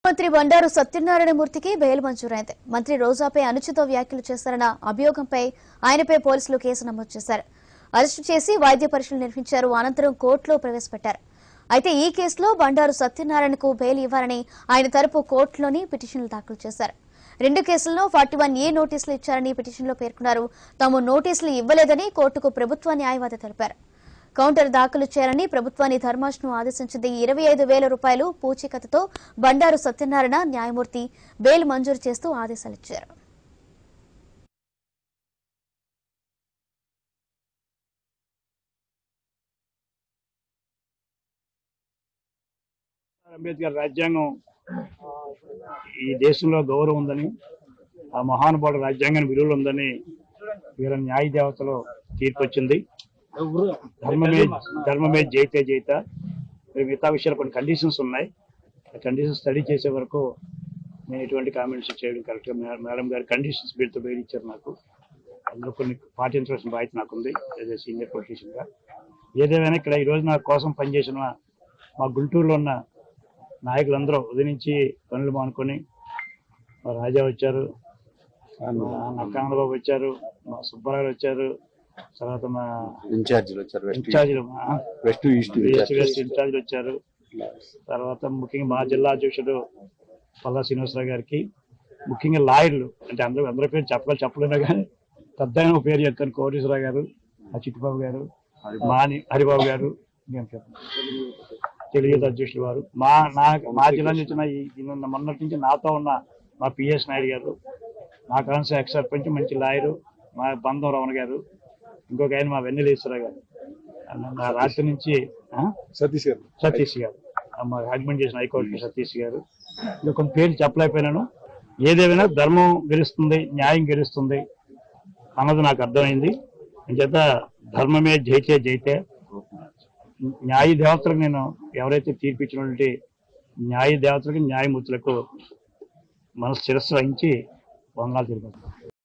మంత్రి బండారు సత్యనారాయణమూర్తికి బెయిల్ మంజూరైంది మంత్రి రోజాపై అనుచిత వ్యాఖ్యలు చేశారన్న అభియోగంపై ఆయనపై పోలీసులు కేసు నమోదు చేశారు అరెస్టు చేసి వైద్య పరీక్షలు నిర్వహించారు అనంతరం కోర్టులో ప్రవేశపెట్టారు అయితే ఈ కేసులో బండారు సత్యనారాయణకు బెయిల్ ఇవ్వాలని ఆయన తరపు కోర్టులోని పిటిషన్లు దాఖలు చేశారు రెండు కేసుల్లో ఫార్టీ వన్ ఏ నోటీసులు ఇచ్చారని పిటిషన్లో పేర్కొన్నారు తాము నోటీసులు ఇవ్వలేదని కోర్టుకు ప్రభుత్వ న్యాయవాది తెలిపారు కౌంటర్ దాఖలు చేయాలని ప్రభుత్వాన్ని ధర్మాసనం ఆదేశించింది ఇరవై ఐదు వేల రూపాయలు పూచీకత్తుతో బండారు సత్యనారాయణ న్యాయమూర్తి బెయిల్ మంజూరు చేస్తూ ఆదేశాలిచ్చారు అంబేద్కర్ రాజ్యాంగం ఈ దేశంలో గౌరవం ఉందని ఆ మహానుభావుడు రాజ్యాంగానికి విలువలు ఉందని వీళ్ళ న్యాయ దేవతలో తీర్పు వచ్చింది ధర్మమే ధర్మమే జైతే జైత మరి మిగతా విషయాలు కొన్ని కండిషన్స్ ఉన్నాయి ఆ కండిషన్స్ స్టడీ చేసే వరకు నేను ఎటువంటి కామెంట్స్ చేయడం కరెక్ట్గా మేడం గారు కండిషన్స్ బిల్తో బయట ఇచ్చారు నాకు అందులో కొన్ని పాటించవలసిన బాధ్యత నాకుంది యాజ్ ఏ సీనియర్ పొలిటీషియన్గా ఏదేమైనా ఇక్కడ ఈ రోజు నా కోసం పనిచేసిన మా గుంటూరులో ఉన్న నాయకులందరూ ఉదయం నుంచి పనులు మానుకొని మా రాజా వచ్చారు మా నక్కానందబాబు వచ్చారు మా సుబ్బారావు వచ్చారు తర్వాత మా ఇన్ఛార్జీలు వచ్చారు వెస్ట్ ఇన్ఛార్జీలు వెస్ట్ ఈస్ట్ వెస్ట్ వెస్ట్ ఇన్ఛార్జీలు వచ్చారు తర్వాత ముఖ్యంగా మా జిల్లా అధ్యక్షుడు పల్లా శ్రీనివాసరావు గారికి ముఖ్యంగా లాయర్లు అంటే అందరూ అందరి పేరు చెప్పాలి చెప్పలేను కానీ పెద్ద ఆయన పేరు చెప్తాను కోటేశ్వరరావు గారు ఆ చిట్టుబాబు గారు మాని హరిబాబు గారు ఇంకేం చెప్పను. తెలుగు అధ్యక్షులు వారు మా నా మా జిల్లా నుంచి ఉన్న ఈ ఈ నిన్న మొన్నటి నుంచి నాతో ఉన్న మా పిఎస్ నాయుడు గారు నా కాన్సే ఎక్స్ సర్పంచ్ మంచి లాయరు మా బంధం రమణ గారు ఇంకొక ఆయన మా వెన్నెలేశ్వరరావు గారు నా రాత్రి నుంచి ఆ? సతీష్ గారు సతీష్ గారు మా రాజమండ్రి చేసిన హైకోర్టు సతీష్ గారు ఇంకా కొన్ని పేర్లు చెప్పలేకపోయినాను ఏదేమైనా ధర్మం గెలుస్తుంది న్యాయం గెలుస్తుంది అన్నది నాకు అర్థమైంది అంచేత ధర్మమే జైతే జైతే న్యాయ దేవతలకు నేను ఎవరైతే తీర్పిచ్చినటువంటి న్యాయ దేవతలకు న్యాయమూర్తులకు మనసు శిరస్సు వహించి వందనాలు తెలిపాను